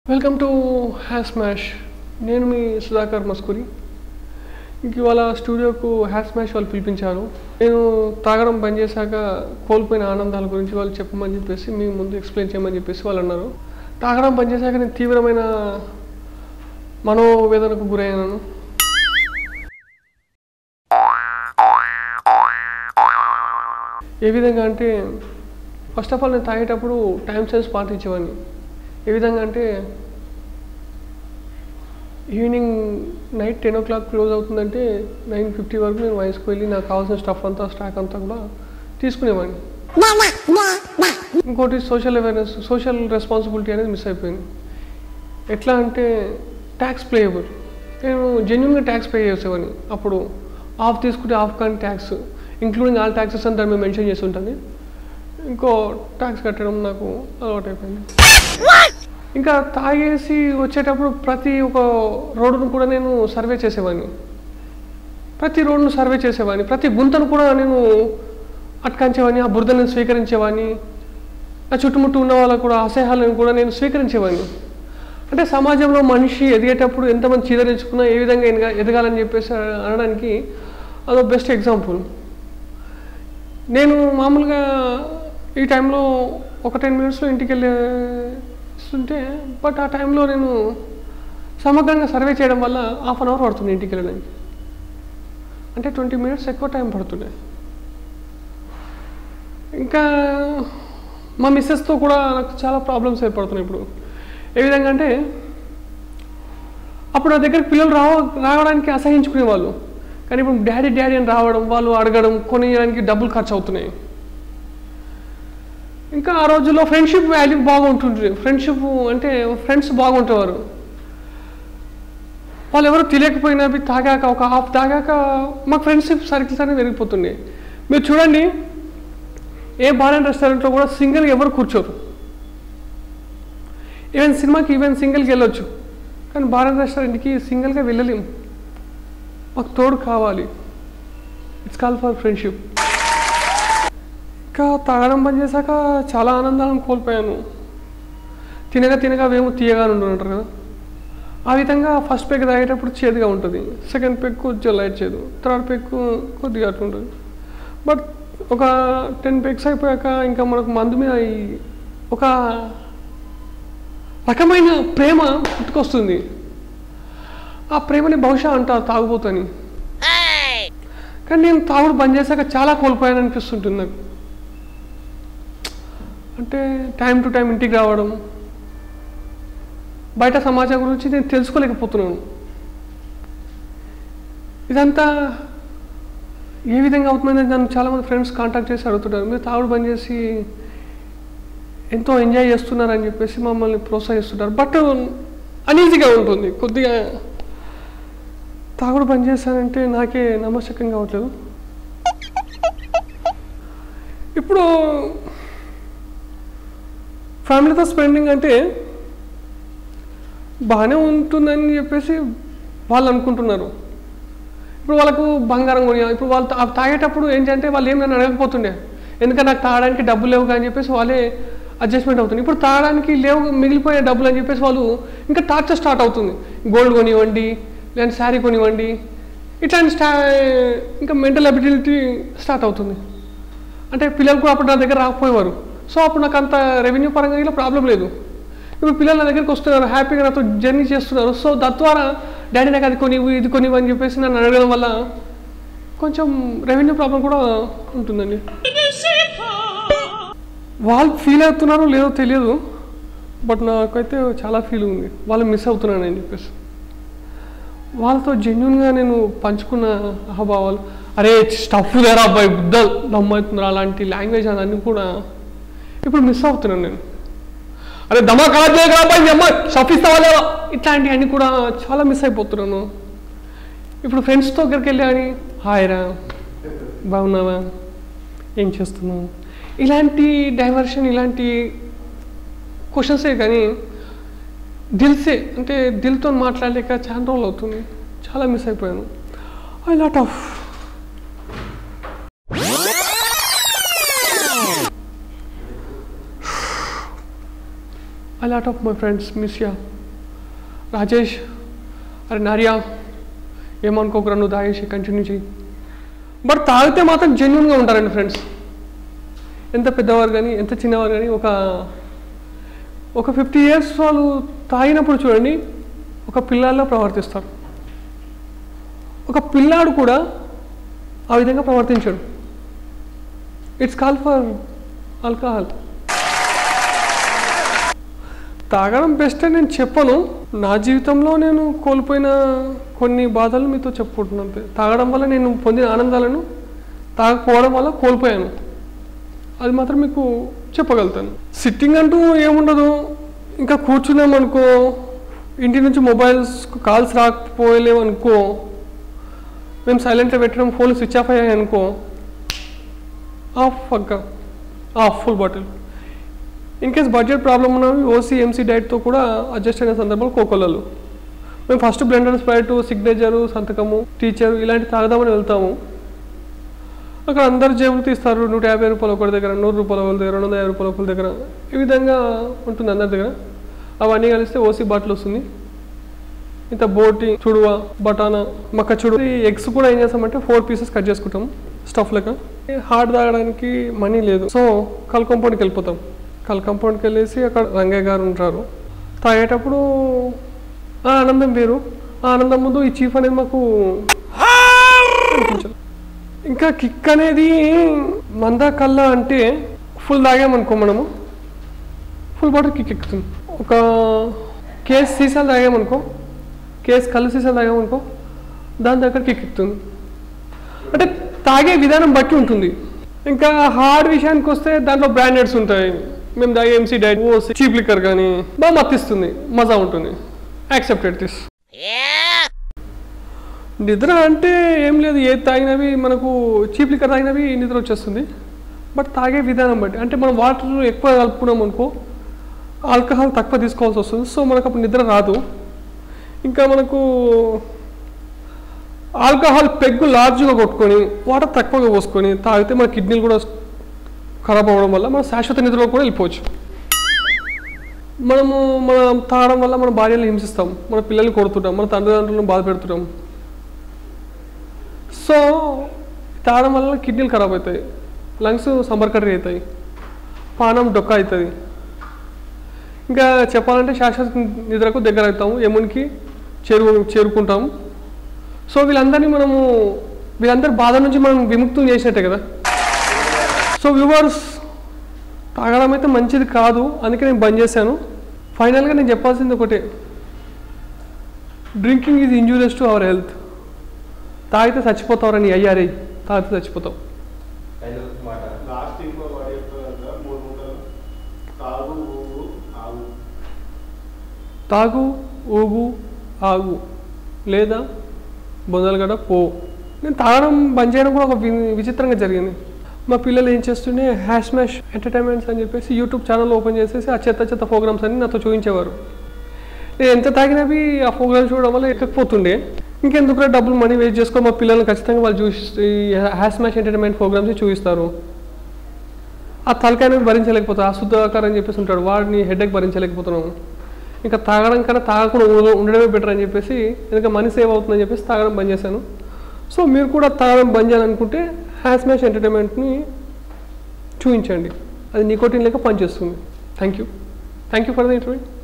welcome to has smash నేను మీ సుధాకర్ మస్కూరి ఇంక ఇవాళ స్టూడియోకు హ్యాస్ స్మాష్ వాళ్ళు పిలిపించారు నేను తాగడం బంద్ చేశాక కోల్పోయిన ఆనందాల గురించి వాళ్ళు చెప్పమని చెప్పేసి మీ ముందు ఎక్స్ప్లెయిన్ చేయమని చెప్పేసి వాళ్ళు అన్నారు తాగడం బంద్ చేశాక నేను తీవ్రమైన మనోవేదనకు గురైనాను ఏ విధంగా అంటే ఫస్ట్ ఆఫ్ ఆల్ నేను తాగేటప్పుడు టైం సెన్స్ పాటించేవాడిని ఏ విధంగా అంటే evening night ten o'clock close అవుతుందంటే నైన్ ఫిఫ్టీ వరకు నేను వయసుకు వెళ్ళి నాకు కావాల్సిన స్టఫ్ అంతా స్టాక్ అంతా కూడా తీసుకునేవాడిని ఇంకోటి సోషల్ అవేర్నెస్ సోషల్ రెస్పాన్సిబిలిటీ అనేది మిస్ అయిపోయింది ఎట్లా అంటే ట్యాక్స్ ప్లేయబుల్ నేను జెన్యున్గా ట్యాక్స్ పే చేసేవాడిని అప్పుడు ఆఫ్ తీసుకుంటే ఆఫ్ కానీ ట్యాక్స్ ఇంక్లూడింగ్ ఆల్ ట్యాక్సెస్ అని దాని మీద మెన్షన్ చేసి ఉంటుంది ఇంకో ట్యాక్స్ కట్టడం నాకు అలవాటు అయిపోయింది ఇంకా తాగేసి వచ్చేటప్పుడు ప్రతి ఒక రోడ్డును కూడా నేను సర్వే చేసేవాడిని ప్రతి రోడ్డును సర్వే చేసేవాడిని ప్రతి గుంతను కూడా నేను అట్కంచేవాడిని ఆ బురదను స్వీకరించేవాడిని నా చుట్టుముట్టు ఉన్న వాళ్ళకు కూడా అసహ్యాలను కూడా నేను స్వీకరించేవాడిని అంటే సమాజంలో మనిషి ఎదిగేటప్పుడు ఎంతమంది చీదరించుకున్నా ఏ విధంగా ఎదగా ఎదగాలని చెప్పేసి అనడానికి అదో బెస్ట్ ఎగ్జాంపుల్ నేను మామూలుగా ఈ టైంలో ఒక టెన్ మినిట్స్లో ఇంటికి వెళ్ళేస్తుంటే బట్ ఆ టైంలో నేను సమగ్రంగా సర్వే చేయడం వల్ల హాఫ్ అన్ అవర్ పడుతుంది ఇంటికి వెళ్ళడానికి అంటే ట్వంటీ మినిట్స్ ఎక్కువ టైం పడుతుండే ఇంకా మా మిస్సెస్తో కూడా నాకు చాలా ప్రాబ్లమ్స్ ఏర్పడుతున్నాయి ఇప్పుడు ఏ విధంగా అంటే అప్పుడు నా దగ్గరికి పిల్లలు రావ రావడానికి అసహించుకునే వాళ్ళు కానీ ఇప్పుడు డాడీ డాడీ అని రావడం వాళ్ళు అడగడం కొనియడానికి డబ్బులు ఖర్చు అవుతున్నాయి ఇంకా ఆ రోజుల్లో ఫ్రెండ్షిప్ వాల్యూ బాగుంటుంది ఫ్రెండ్షిప్ అంటే ఫ్రెండ్స్ బాగుంటేవారు వాళ్ళు ఎవరు తెలియకపోయినా అవి తాగాక ఒక హాఫ్ తాగాక మా ఫ్రెండ్షిప్ సర్కిల్స్ అనేవి పెరిగిపోతుండే మీరు చూడండి ఏ బార్ అండ్ రెస్టారెంట్లో కూడా సింగిల్ ఎవరు కూర్చోరు ఈవెన్ సినిమాకి ఈవెన్ సింగిల్కి వెళ్ళొచ్చు కానీ బార్ అండ్ రెస్టారెంట్కి సింగిల్గా వెళ్ళలేము మాకు తోడు కావాలి ఇట్స్ కాల్ ఫర్ ఫ్రెండ్షిప్ ఇంకా తాగడం బంద్ చేశాక చాలా ఆనందాలను కోల్పోయాను తినగా తినగా వేమో తీయగా ఉంటుంటారు కదా ఆ విధంగా ఫస్ట్ పెగ్ తాగేటప్పుడు చేదుగా ఉంటుంది సెకండ్ పెగ్ కొంచెం లైట్ చేదు థర్డ్ పెగ్ కొద్దిగా అట్లా ఉంటుంది బట్ ఒక టెన్ పెగ్స్ అయిపోయాక ఇంకా మనకు మందు మీద ఈ ఒక రకమైన ప్రేమ పుట్టుకొస్తుంది ఆ ప్రేమని బహుశా అంటారు తాగుబోతని కానీ నేను తాగుడు బంద్ చేశాక చాలా కోల్పోయాను అనిపిస్తుంటుంది నాకు అంటే టైం టు టైం ఇంటికి రావడం బయట సమాజం గురించి నేను తెలుసుకోలేకపోతున్నాను ఇదంతా ఏ విధంగా అవుతుందని నన్ను చాలామంది ఫ్రెండ్స్ కాంటాక్ట్ చేసి అడుగుతుంటారు మీరు తాగుడు బంద్ చేసి ఎంతో ఎంజాయ్ చేస్తున్నారని చెప్పేసి మమ్మల్ని ప్రోత్సహిస్తుంటారు బట్ అనీజీగా ఉంటుంది కొద్దిగా తాగుడు బంద్ చేశానంటే నాకే నమ్మశక్యం కావట్లేదు ఇప్పుడు ఫ్యామిలీతో స్పెండింగ్ అంటే బాగానే ఉంటుందని చెప్పేసి వాళ్ళు అనుకుంటున్నారు ఇప్పుడు వాళ్ళకు బంగారం కొని ఇప్పుడు వాళ్ళు తా- తాగేటప్పుడు ఏంటంటే వాళ్ళు ఏం నన్ను అడగకపోతుండే ఎందుకంటే నాకు తాగడానికి డబ్బులు లేవు అని చెప్పేసి వాళ్ళే అడ్జస్ట్మెంట్ అవుతుంది ఇప్పుడు తాగడానికి లేవు మిగిలిపోయే డబ్బులు అని చెప్పేసి వాళ్ళు ఇంకా టార్చర్ స్టార్ట్ అవుతుంది గోల్డ్ కొనివ్వండి లేదంటే శారీ కొనివ్వండి ఇట్లాంటి స్టా ఇంకా మెంటల్ అబిలిటీ స్టార్ట్ అవుతుంది అంటే పిల్లలు కూడా అప్పుడు నా దగ్గర రాకపోయేవారు సో అప్పుడు నాకు అంత రెవెన్యూ పరంగా ఇలా ప్రాబ్లం లేదు ఇప్పుడు పిల్లలు నా దగ్గరికి వస్తున్నారు హ్యాపీగా నాతో జర్నీ చేస్తున్నారు సో తద్వారా డాడీ నాకు అది కొనివ్వు ఇది కొనివ్వు అని చెప్పేసి నన్ను అడగడం వల్ల కొంచెం రెవెన్యూ ప్రాబ్లం కూడా ఉంటుందండి వాళ్ళు ఫీల్ అవుతున్నారో లేదో తెలియదు బట్ నాకైతే చాలా ఫీల్ ఉంది వాళ్ళు మిస్ అవుతున్నాను అని చెప్పేసి వాళ్ళతో జెన్యున్గా నేను పంచుకున్న అహభావాలు అరే స్టఫ్ దేరా అబ్బాయి బుద్ధ నమ్మవుతున్నారు అలాంటి లాంగ్వేజ్ అదన్నీ కూడా ఇప్పుడు మిస్ అవుతున్నాను నేను అరే దమా కలర్ చేయగల అబ్బాయి మీ అమ్మ స్టఫ్ ఇస్తావా లేవా ఇట్లాంటివన్నీ కూడా చాలా మిస్ అయిపోతున్నాను ఇప్పుడు ఫ్రెండ్స్ దగ్గరికి వెళ్ళి అని హాయ్ రా బాగున్నావా ఏం చేస్తున్నావు ఇలాంటి డైవర్షన్ ఇలాంటి క్వశ్చన్సే కానీ దిల్సే అంటే దిల్తో మాట్లాడలేక చాలా రోజులు అవుతుంది చాలా మిస్ అయిపోయాను I lot of a lot of my friends miss you Rajesh అరే నార్యా ఏమనుకోకురా నువ్వు తాగేసి కంటిన్యూ చేయి బట్ తాగితే మాత్రం జెన్యున్గా ఉంటారండి ఫ్రెండ్స్ ఎంత పెద్దవారు కానీ ఎంత చిన్నవారు కానీ ఒక ఒక ఫిఫ్టీ ఇయర్స్ వాళ్ళు తాగినప్పుడు చూడండి ఒక పిల్లాల్లో ప్రవర్తిస్తారు ఒక పిల్లాడు కూడా ఆ విధంగా ప్రవర్తించాడు ఇట్స్ కాల్ ఫర్ ఆల్కహాల్ తాగడం బెస్ట్ అని నేను చెప్పను నా జీవితంలో నేను కోల్పోయిన కొన్ని బాధలు మీతో చెప్పుకుంటున్నాను అంతే తాగడం వల్ల నేను పొందిన ఆనందాలను తాగకపోవడం వల్ల కోల్పోయాను అది మాత్రం మీకు చెప్పగలుగుతాను సిట్టింగ్ అంటూ ఏముండదు ఇంకా కూర్చున్నాం అనుకో ఇంటి నుంచి మొబైల్స్ కాల్స్ రాకపోయలేవు అనుకో మేము సైలెంట్గా పెట్టడం ఫోన్ స్విచ్ ఆఫ్ అయ్యాయి అనుకో ఆఫ్ పక్క half full bottle in case budget problem ఉన్నవి ఓసీ ఎంసీ డైట్తో కూడా అడ్జస్ట్ అయిన సందర్భాలు కోకోలలు మేము ఫస్ట్ బ్లెండర్ స్ప్రైట్ సిగ్నేచరు సంతకము టీచరు ఇలాంటి తాగదామని వెళ్తాము అక్కడ అందరు జేబులు తీస్తారు నూట యాభై రూపాయలు ఒకరి దగ్గర నూరు రూపాయల ఒకరి దగ్గర రెండు వందల యాభై రూపాయల ఒకరి దగ్గర ఈ విధంగా ఉంటుంది అందరి దగ్గర అవన్నీ కలిస్తే ఓసీ బాటిల్ వస్తుంది ఇంత బోటి చుడువ బటానా మక్క చుడు ఈ ఎగ్స్ కూడా ఏం చేస్తామంటే ఫోర్ పీసెస్ కట్ చేసుకుంటాం స్టఫ్ లెక్క హార్డ్ తాగడానికి మనీ లేదు సో కల్ కాంపౌండ్కి వెళ్ళిపోతాం కల్ కాంపౌండ్కి వెళ్ళేసి అక్కడ రంగయ్య గారు ఉంటారు తాగేటప్పుడు ఆ ఆనందం వేరు ఆ ఆనందం ముందు ఈ చీఫ్ అనేది మాకు అనిపించదు ఇంకా కిక్ అనేది మందా కల్లా అంటే ఫుల్ తాగామనుకో మనము ఫుల్ బాటిల్ కిక్ ఎక్కుతుంది ఒక కేస్ సీసాలు తాగామనుకో కేస్ కళ్ళు సీసాలు తాగామనుకో దాని దగ్గర కిక్ ఎక్కుతుంది అంటే తాగే విధానం బట్టి ఉంటుంది ఇంకా హార్డ్ విషయానికి వస్తే దాంట్లో బ్రాండెడ్స్ ఉంటాయి మేము తాగే ఎంసీ డైట్ చీప్ లిక్కర్ కానీ బాగా మత్తిస్తుంది మజా ఉంటుంది యాక్సెప్టెడ్ దిస్ నిద్ర అంటే ఏం లేదు ఏది తాగినవి మనకు చీప్ లిక్కర్ తాగినవి నిద్ర వచ్చేస్తుంది బట్ తాగే విధానం బట్టి అంటే మనం వాటర్ ఎక్కువ కలుపుకున్నాం అనుకో ఆల్కహాల్ తక్కువ తీసుకోవాల్సి వస్తుంది సో మనకు అప్పుడు నిద్ర రాదు ఇంకా మనకు ఆల్కహాల్ పెగ్గు లార్జ్గా కొట్టుకొని వాటర్ తక్కువగా పోసుకొని తాగితే మన కిడ్నీలు కూడా ఖరాబ్ అవ్వడం వల్ల మనం శాశ్వత నిద్రలో కూడా వెళ్ళిపోవచ్చు మనము మనం తాగడం వల్ల మన భార్యలను హింసిస్తాం మన పిల్లల్ని కొడుతుంటాం మన తండ్రిదండ్రులను బాధ పెడుతుంటాం సో తాగడం వల్ల కిడ్నీలు ఖరాబ్ అవుతాయి లంగ్స్ సంబర్కరీ అవుతాయి పానం డొక్క అవుతుంది ఇంకా చెప్పాలంటే శాశ్వత నిద్రకు దగ్గర అవుతాము యమునికి చేరు చేరుకుంటాము సో వీళ్ళందరినీ మనము వీళ్ళందరి బాధ నుంచి మనం విముక్తం చేసినట్టే కదా సో వ్యూవర్స్ తాగడం అయితే మంచిది కాదు అందుకే నేను బంద్ చేశాను ఫైనల్గా నేను చెప్పాల్సింది ఒకటే drinking is injurious to our health తాగితే చచ్చిపోతావరని అయ్యారే తాగితే చచ్చిపోతావు ఫైనల్ మాట లాస్ట్ ఇంకో వాడు చెప్తారు కదా మూడు ముక్కలు తాగు ఊగు ఆగు తాగు ఊగు ఆగు లేదా బొందలగడ పో నేను తాగడం బంద్ చేయడం కూడా ఒక వి- విచిత్రంగా జరిగింది మా పిల్లలు ఏం చేస్తుండే హ్యాష్ మ్యాష్ ఎంటర్టైన్మెంట్స్ అని చెప్పేసి యూట్యూబ్ ఛానల్ ఓపెన్ చేసేసి ఆ చెత్త చెత్త ప్రోగ్రామ్స్ అన్ని నాతో చూపించేవారు నేను ఎంత తాగినవి ఆ ప్రోగ్రామ్స్ చూడడం వల్ల ఎక్కకపోతుండే ఇంకెందుకు డబ్బులు మనీ వేస్ట్ చేసుకో మా పిల్లల్ని ఖచ్చితంగా వాళ్ళు చూసి హ్యాష్ మ్యాష్ ఎంటర్టైన్మెంట్ ప్రోగ్రామ్స్ చూపిస్తారు ఆ తలకాయని భరించలేకపోతారు ఆ శుద్ధాకారం అని చెప్పేసి ఉంటాడు వాడిని హెడేక్ భరించలేకపోతున్నాము ఇంకా తాగడం కన్నా తాగకుండా ఉండ- ఉండడమే బెటర్ అని చెప్పేసి ఎందుకంటే మనీ సేవ్ అవుతుందని చెప్పేసి తాగడం బంద్ చేశాను సో మీరు కూడా తాగడం బంద్ చేయాలనుకుంటే హ్యాస్ మ్యాచ్ ఎంటర్టైన్మెంట్ని చూపించండి అది నికోటిన్ లేక పనిచేస్తుంది thank you thank you for the interview